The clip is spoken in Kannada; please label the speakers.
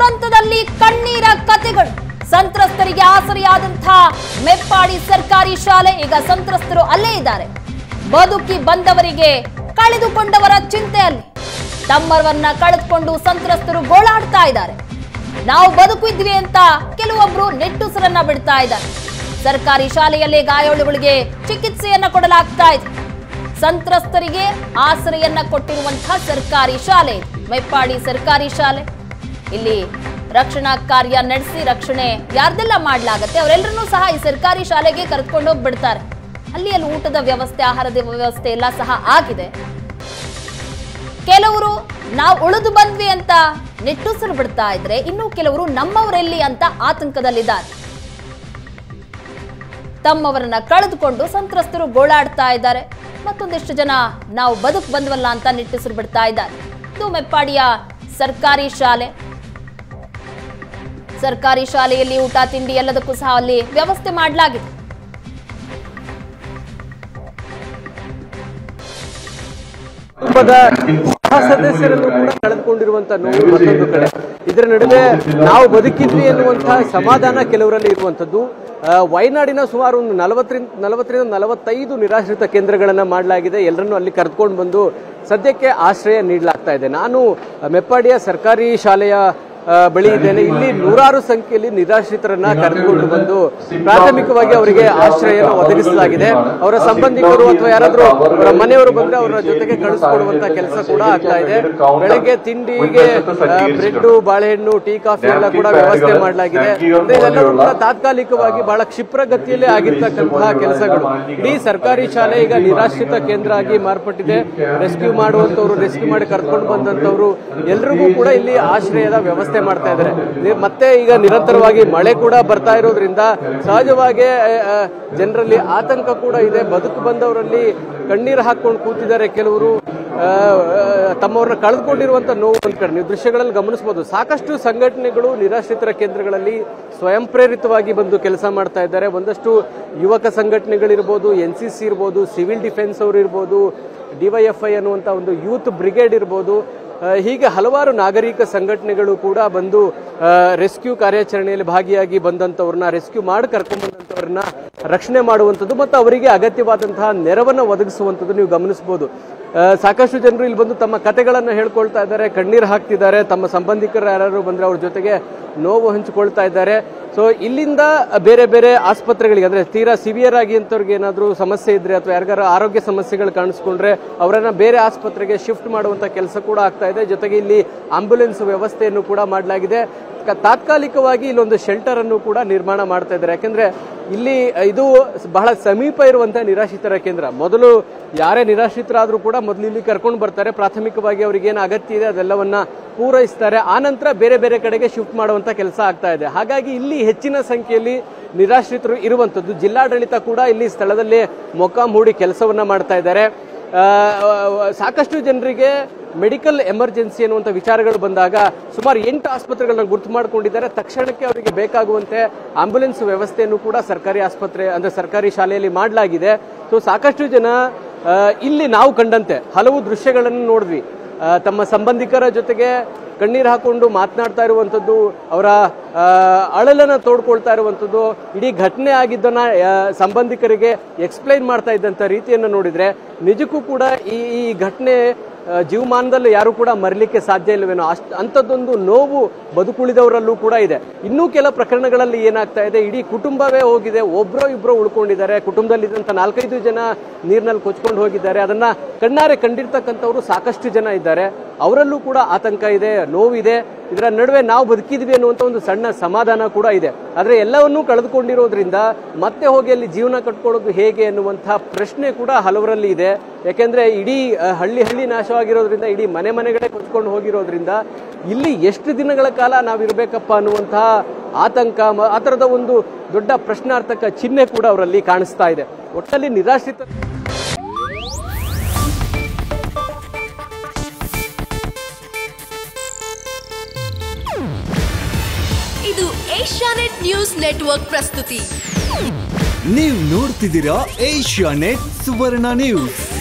Speaker 1: ದುರಂತದಲ್ಲಿ ಕಣ್ಣೀರ ಕತೆಗಳು ಸಂತ್ರಸ್ತರಿಗೆ ಆಸರೆಯಾದಂತಹ ಮೆಪ್ಪಾಡಿ ಸರ್ಕಾರಿ ಶಾಲೆ ಈಗ ಸಂತ್ರಸ್ತರು ಅಲ್ಲೇ ಇದ್ದಾರೆ ಬದುಕಿ ಬಂದವರಿಗೆ ಕಳೆದುಕೊಂಡವರ ಚಿಂತೆಯಲ್ಲಿ ತಮ್ಮವರನ್ನ ಕಳೆದುಕೊಂಡು ಸಂತ್ರಸ್ತರು ಗೋಳಾಡ್ತಾ ಇದ್ದಾರೆ ನಾವು ಬದುಕಿದ್ವಿ ಅಂತ ಕೆಲವೊಬ್ರು ನೆಟ್ಟುಸಿರನ್ನ ಬಿಡ್ತಾ ಇದ್ದಾರೆ ಸರ್ಕಾರಿ ಶಾಲೆಯಲ್ಲೇ ಗಾಯಾಳುಗಳಿಗೆ ಚಿಕಿತ್ಸೆಯನ್ನ ಕೊಡಲಾಗ್ತಾ ಇದೆ ಸಂತ್ರಸ್ತರಿಗೆ ಆಸರೆಯನ್ನ ಕೊಟ್ಟಿರುವಂತಹ ಸರ್ಕಾರಿ ಶಾಲೆ ಇದು. ಮೆಪ್ಪಾಡಿ ಸರ್ಕಾರಿ ಶಾಲೆ ಇಲ್ಲಿ ರಕ್ಷಣಾ ಕಾರ್ಯ ನಡೆಸಿ ರಕ್ಷಣೆ ಯಾರ್ದೆಲ್ಲ ಮಾಡ್ಲಾಗತ್ತೆ ಅವರೆಲ್ಲರನ್ನೂ ಸಹ ಈ ಸರ್ಕಾರಿ ಶಾಲೆಗೆ ಕರೆದುಕೊಂಡು ಹೋಗ್ಬಿಡ್ತಾರೆ ಅಲ್ಲಿ ಅಲ್ಲಿ ಊಟದ ವ್ಯವಸ್ಥೆ ಆಹಾರದ ವ್ಯವಸ್ಥೆ ಎಲ್ಲ ಸಹ ಆಗಿದೆ ಕೆಲವರು ನಾವು ಉಳಿದು ಬಂದ್ವಿ ಅಂತ ನಿಟ್ಟುಸಿರು ಬಿಡ್ತಾ ಇದ್ರೆ ಇನ್ನು ಕೆಲವರು ನಮ್ಮವರೆಲ್ಲಿ ಅಂತ ಆತಂಕದಲ್ಲಿದ್ದಾರೆ ತಮ್ಮವರನ್ನ ಕಳೆದುಕೊಂಡು ಸಂತ್ರಸ್ತರು ಗೋಳಾಡ್ತಾ ಇದ್ದಾರೆ ಮತ್ತೊಂದಿಷ್ಟು ಜನ ನಾವು ಬದುಕು ಬಂದ್ವಲ್ಲ ಅಂತ ನಿಟ್ಟುಸಿರು ಬಿಡ್ತಾ ಇದ್ದಾರೆ ಇದು ಮೆಪ್ಪಾಡಿಯ ಸರ್ಕಾರಿ ಶಾಲೆ ಸರ್ಕಾರಿ ಶಾಲೆಯಲ್ಲಿ ಊಟ ತಿಂಡಿ ಎಲ್ಲದಕ್ಕೂ ಸಹ ಅಲ್ಲಿ ವ್ಯವಸ್ಥೆ ಮಾಡಲಾಗಿದೆ
Speaker 2: ಕುಟುಂಬದ ಸಹ ಸದಸ್ಯರನ್ನು ಕೂಡ ಕಳೆದುಕೊಂಡಿರುವಂತ ನೋವು ಮತ್ತೊಂದು ಕಡೆ ಇದರ ನಡುವೆ ನಾವು ಬದುಕಿದ್ವಿ ಎನ್ನುವಂತಹ ಸಮಾಧಾನ ಕೆಲವರಲ್ಲಿ ಇರುವಂತದ್ದು ಆ, ವಯನಾಡಿನ ಸುಮಾರು ಒಂದು ನಲವತ್ತರಿಂದ ನಲವತ್ತರಿಂದ ನಲವತ್ತೈದು ನಿರಾಶ್ರಿತ ಕೇಂದ್ರಗಳನ್ನ ಮಾಡಲಾಗಿದೆ ಎಲ್ಲರನ್ನೂ ಅಲ್ಲಿ ಕರೆದುಕೊಂಡು ಬಂದು ಸದ್ಯಕ್ಕೆ ಆಶ್ರಯ ನೀಡಲಾಗ್ತಾ ಇದೆ ನಾನು ಮೆಪ್ಪಾಡಿಯ ಸರ್ಕಾರಿ ಶಾಲೆಯ ಆ, ಬಳಿ ಇದ್ದೇನೆ ಇಲ್ಲಿ ನೂರಾರು ಸಂಖ್ಯೆಯಲ್ಲಿ ನಿರಾಶ್ರಿತರನ್ನ ಕರೆದುಕೊಂಡು ಬಂದು ಪ್ರಾಥಮಿಕವಾಗಿ ಅವರಿಗೆ ಆಶ್ರಯ ಒದಗಿಸಲಾಗಿದೆ ಅವರ ಸಂಬಂಧಿಕರು ಅಥವಾ ಯಾರಾದ್ರೂ ಅವರ ಮನೆಯವರು ಬಂದ್ರೆ ಅವರ ಜೊತೆಗೆ ಕಳಿಸ್ಕೊಡುವಂತ ಕೆಲಸ ಕೂಡ ಆಗ್ತಾ ಇದೆ ಬೆಳಗ್ಗೆ ತಿಂಡಿಗೆ ಬ್ರೆಡ್ ಬಾಳೆಹಣ್ಣು ಟೀ ಕಾಫಿ ಎಲ್ಲ ಕೂಡ ವ್ಯವಸ್ಥೆ ಮಾಡಲಾಗಿದೆ ಅಂದ್ರೆ ಇದೆಲ್ಲವೂ ಕೂಡ ತಾತ್ಕಾಲಿಕವಾಗಿ ಬಹಳ ಕ್ಷಿಪ್ರಗತಿಯಲ್ಲೇ ಆಗಿರ್ತಕ್ಕಂತಹ ಕೆಲಸಗಳು ಇಡೀ ಸರ್ಕಾರಿ ಶಾಲೆ ಈಗ ನಿರಾಶ್ರಿತ ಕೇಂದ್ರ ಆಗಿ ಮಾರ್ಪಟ್ಟಿದೆ ರೆಸ್ಕ್ಯೂ ಮಾಡುವಂತವ್ರು ರೆಸ್ಕ್ಯೂ ಮಾಡಿ ಕರ್ಕೊಂಡು ಬಂದಂತವ್ರು ಎಲ್ರಿಗೂ ಕೂಡ ಇಲ್ಲಿ ಆಶ್ರಯದ ವ್ಯವಸ್ಥೆ ಮಾಡ್ತಾ ಇದ್ದಾರೆ ನಿ- ಮತ್ತೆ ಈಗ ನಿರಂತರವಾಗಿ ಮಳೆ ಕೂಡ ಬರ್ತಾ ಇರೋದ್ರಿಂದ ಸಹಜವಾಗಿ ಜನರಲ್ಲಿ ಆತಂಕ ಕೂಡ ಇದೆ ಬದುಕು ಬಂದವರಲ್ಲಿ ಕಣ್ಣೀರು ಹಾಕೊಂಡು ಕೂತಿದ್ದಾರೆ ಕೆಲವರು ಆ, ಆ, ತಮ್ಮವ್ರನ್ನ ಕಳೆದುಕೊಂಡಿರುವಂತ ನೋವು ಒಂದ್ ಕಡೆ ನೀವು ದೃಶ್ಯಗಳಲ್ಲಿ ಗಮನಿಸಬಹುದು ಸಾಕಷ್ಟು ಸಂಘಟನೆಗಳು ನಿರಾಶ್ರಿತರ ಕೇಂದ್ರಗಳಲ್ಲಿ ಸ್ವಯಂ ಪ್ರೇರಿತವಾಗಿ ಬಂದು ಕೆಲಸ ಮಾಡ್ತಾ ಇದ್ದಾರೆ ಒಂದಷ್ಟು ಯುವಕ ಸಂಘಟನೆಗಳಿರ್ಬೋದು ಎನ್ ಸಿ ಸಿ ಇರ್ಬೋದು ಸಿವಿಲ್ ಡಿಫೆನ್ಸ್ ಅವರು ಇರ್ಬೋದು ಡಿವೈಎಫ್ಐ ಅನ್ನುವಂಥ ಒಂದು ಯೂತ್ ಬ್ರಿಗೇಡ್ ಇರ್ಬೋದು ಆ, ಹೀಗೆ ಹಲವಾರು ನಾಗರಿಕ ಸಂಘಟನೆಗಳು ಕೂಡ ಬಂದು ರೆಸ್ಕ್ಯೂ ಕಾರ್ಯಾಚರಣೆಯಲ್ಲಿ ಭಾಗಿಯಾಗಿ ಬಂದಂತವ್ರನ್ನ ರೆಸ್ಕ್ಯೂ ಮಾಡಿ ಕರ್ಕೊಂಡ್ ಬಂದಂತವ್ರನ್ನ ರಕ್ಷಣೆ ಮಾಡುವಂಥದ್ದು ಮತ್ತು ಅವರಿಗೆ ಅಗತ್ಯವಾದಂತಹ ನೆರವನ್ನ ಒದಗಿಸುವಂಥದ್ದು ನೀವು ಗಮನಿಸಬಹುದು ಆ, ಸಾಕಷ್ಟು ಜನರು ಇಲ್ಲಿ ಬಂದು ತಮ್ಮ ಕತೆಗಳನ್ನ ಹೇಳ್ಕೊಳ್ತಾ ಇದ್ದಾರೆ ಕಣ್ಣೀರು ಹಾಕ್ತಿದ್ದಾರೆ ತಮ್ಮ ಸಂಬಂಧಿಕರು ಯಾರು ಬಂದ್ರೆ ಅವ್ರ ಜೊತೆಗೆ ನೋವು ಹಂಚಿಕೊಳ್ತಾ ಇದ್ದಾರೆ ಸೊ ಇಲ್ಲಿಂದ ಬೇರೆ ಬೇರೆ ಆಸ್ಪತ್ರೆಗಳಿಗೆ ಅಂದ್ರೆ ತೀರಾ ಸಿವಿಯರ್ ಆಗಿ ಅಂತವ್ರಿಗೆ ಏನಾದರೂ ಸಮಸ್ಯೆ ಇದ್ರೆ ಅಥವಾ ಯಾರಿಗಾರ ಆರೋಗ್ಯ ಸಮಸ್ಯೆಗಳು ಕಾಣಿಸ್ಕೊಂಡ್ರೆ ಅವರನ್ನ ಬೇರೆ ಆಸ್ಪತ್ರೆಗೆ ಶಿಫ್ಟ್ ಮಾಡುವಂತ ಕೆಲಸ ಕೂಡ ಆಗ್ತಾ ಇದೆ ಜೊತೆಗೆ ಇಲ್ಲಿ ಆಂಬ್ಯುಲೆನ್ಸ್ ವ್ಯವಸ್ಥೆಯನ್ನು ಕೂಡ ಮಾಡಲಾಗಿದೆ ಕ- ತಾತ್ಕಾಲಿಕವಾಗಿ ಇಲ್ಲೊಂದು ಶೆಲ್ಟರ್ ಅನ್ನು ಕೂಡ ನಿರ್ಮಾಣ ಮಾಡ್ತಾ ಇದ್ದಾರೆ ಯಾಕಂದ್ರೆ ಇಲ್ಲಿ ಇದು ಬಹಳ ಸಮೀಪ ಇರುವಂತಹ ನಿರಾಶ್ರಿತರ ಕೇಂದ್ರ ಮೊದಲು ಯಾರೇ ನಿರಾಶ್ರಿತರಾದ್ರೂ ಕೂಡ ಮೊದಲು ಇಲ್ಲಿ ಕರ್ಕೊಂಡು ಬರ್ತಾರೆ ಪ್ರಾಥಮಿಕವಾಗಿ ಅವ್ರಿಗೆ ಏನು ಅಗತ್ಯ ಇದೆ ಅದೆಲ್ಲವನ್ನ ಪೂರೈಸ್ತಾರೆ ಆನಂತರ ಬೇರೆ ಬೇರೆ ಕಡೆಗೆ ಶಿಫ್ಟ್ ಮಾಡುವಂತ ಕೆಲಸ ಆಗ್ತಾ ಇದೆ ಹಾಗಾಗಿ ಇಲ್ಲಿ ಹೆಚ್ಚಿನ ಸಂಖ್ಯೆಯಲ್ಲಿ ನಿರಾಶ್ರಿತರು ಇರುವಂತದ್ದು ಜಿಲ್ಲಾಡಳಿತ ಕೂಡ ಇಲ್ಲಿ ಸ್ಥಳದಲ್ಲಿ ಮೊಕ್ಕಾಂ ಹೂಡಿ ಕೆಲಸವನ್ನ ಮಾಡ್ತಾ ಇದ್ದಾರೆ ಆ, ಸಾಕಷ್ಟು ಜನರಿಗೆ ಮೆಡಿಕಲ್ ಎಮರ್ಜೆನ್ಸಿ ಅನ್ನುವಂಥ ವಿಚಾರಗಳು ಬಂದಾಗ ಸುಮಾರು ಎಂಟು ಆಸ್ಪತ್ರೆಗಳನ್ನ ಗುರುತು ಮಾಡಿಕೊಂಡಿದ್ದಾರೆ ತಕ್ಷಣಕ್ಕೆ ಅವರಿಗೆ ಬೇಕಾಗುವಂತೆ ಆಂಬ್ಯುಲೆನ್ಸ್ ವ್ಯವಸ್ಥೆಯನ್ನು ಕೂಡ ಸರ್ಕಾರಿ ಆಸ್ಪತ್ರೆ ಅಂದ್ರೆ ಸರ್ಕಾರಿ ಶಾಲೆಯಲ್ಲಿ ಮಾಡಲಾಗಿದೆ ಸೊ ಸಾಕಷ್ಟು ಜನ ಆ, ಇಲ್ಲಿ ನಾವು ಕಂಡಂತೆ ಹಲವು ದೃಶ್ಯಗಳನ್ನು ನೋಡಿದ್ವಿ ಆ, ತಮ್ಮ ಸಂಬಂಧಿಕರ ಜೊತೆಗೆ ಕಣ್ಣೀರು ಹಾಕೊಂಡು ಮಾತನಾಡ್ತಾ ಇರುವಂಥದ್ದು ಅವರ ಆ, ಅಳಲನ್ನ ತೋಡ್ಕೊಳ್ತಾ ಇರುವಂಥದ್ದು ಇಡೀ ಘಟನೆ ಆಗಿದ್ದನ್ನ ಆ, ಸಂಬಂಧಿಕರಿಗೆ ಎಕ್ಸ್ಪ್ಲೈನ್ ಮಾಡ್ತಾ ಇದ್ದಂಥ ರೀತಿಯನ್ನು ನೋಡಿದ್ರೆ ನಿಜಕ್ಕೂ ಕೂಡ ಈ ಈ ಘಟನೆ ಆ, ಜೀವಮಾನದಲ್ಲಿ ಯಾರು ಕೂಡ ಮರಲಿಕ್ಕೆ ಸಾಧ್ಯ ಇಲ್ಲವೇನೋ ಅಷ್ಟು ಅಂಥದ್ದೊಂದು ನೋವು ಬದುಕುಳಿದವರಲ್ಲೂ ಕೂಡ ಇದೆ ಇನ್ನೂ ಕೆಲ ಪ್ರಕರಣಗಳಲ್ಲಿ ಏನಾಗ್ತಾ ಇದೆ ಇಡೀ ಕುಟುಂಬವೇ ಹೋಗಿದೆ ಒಬ್ರೋ ಇಬ್ರೋ ಉಳ್ಕೊಂಡಿದ್ದಾರೆ ಕುಟುಂಬದಲ್ಲಿದ್ದಂಥ ನಾಲ್ಕೈದು ಜನ ನೀರಿನಲ್ಲಿ ಕೊಚ್ಕೊಂಡು ಹೋಗಿದ್ದಾರೆ ಅದನ್ನ ಕಣ್ಣಾರೆ ಕಂಡಿರ್ತಕ್ಕಂಥವ್ರು ಸಾಕಷ್ಟು ಜನ ಇದ್ದಾರೆ ಅವರಲ್ಲೂ ಕೂಡ ಆತಂಕ ಇದೆ ನೋವಿದೆ ಇದರ ನಡುವೆ ನಾವು ಬದುಕಿದ್ವಿ ಅನ್ನುವಂಥ ಒಂದು ಸಣ್ಣ ಸಮಾಧಾನ ಕೂಡ ಇದೆ ಆದರೆ ಎಲ್ಲವನ್ನೂ ಕಳೆದುಕೊಂಡಿರೋದ್ರಿಂದ ಮತ್ತೆ ಹೋಗಿ ಅಲ್ಲಿ ಜೀವನ ಕಟ್ಕೊಳ್ಳೋದು ಹೇಗೆ ಅನ್ನುವಂತಹ ಪ್ರಶ್ನೆ ಕೂಡ ಹಲವರಲ್ಲಿ ಇದೆ ಯಾಕೆಂದ್ರೆ ಇಡೀ ಆ, ಹಳ್ಳಿ ಹಳ್ಳಿ ನಾಶವಾಗಿರೋದ್ರಿಂದ ಇಡೀ ಮನೆ ಮನೆಗಳೇ ಕೊಚ್ಕೊಂಡು ಹೋಗಿರೋದ್ರಿಂದ ಇಲ್ಲಿ ಎಷ್ಟು ದಿನಗಳ ಕಾಲ ನಾವಿರ್ಬೇಕಪ್ಪ ಅನ್ನುವಂತಹ ಆತಂಕ ಮ- ಆ ಥರದ ಒಂದು ದೊಡ್ಡ ಪ್ರಶ್ನಾರ್ಥಕ ಚಿಹ್ನೆ ಕೂಡ ಅವರಲ್ಲಿ ಕಾಣಿಸ್ತಾ ಇದೆ ಒಟ್ಟಲ್ಲಿ ನಿರಾಶ್ರಿತ
Speaker 3: ಇದು ಏಷ್ಯಾನೆಟ್ ನ್ಯೂಸ್ ನೆಟ್ವರ್ಕ್ ಪ್ರಸ್ತುತಿ
Speaker 4: ನೀವು ನೋಡ್ತಿದ್ದೀರಾ ಏಷ್ಯಾ ನೆಟ್ ಸುವರ್ಣ ನ್ಯೂಸ್